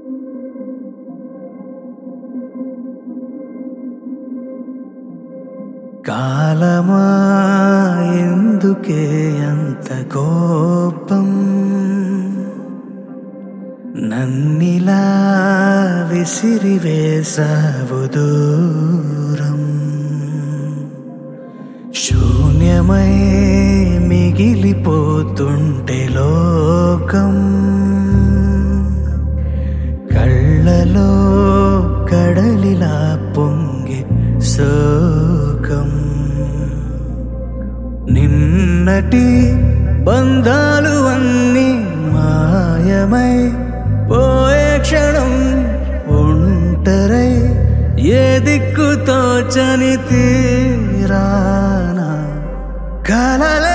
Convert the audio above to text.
కాలమా ఎందుకే అంత కోపం నన్నిలా విసిరివేసావు దూరం శూన్యమై మిగిలిపోతుంటే లోకం కళ్ళలో కడలిలా పొంగి శోకం నిన్నటి బంధాలు అన్నీ మాయమై పోయే క్షణం ఒంటరై ఏ దిక్కు తోచని తీరానా కలలే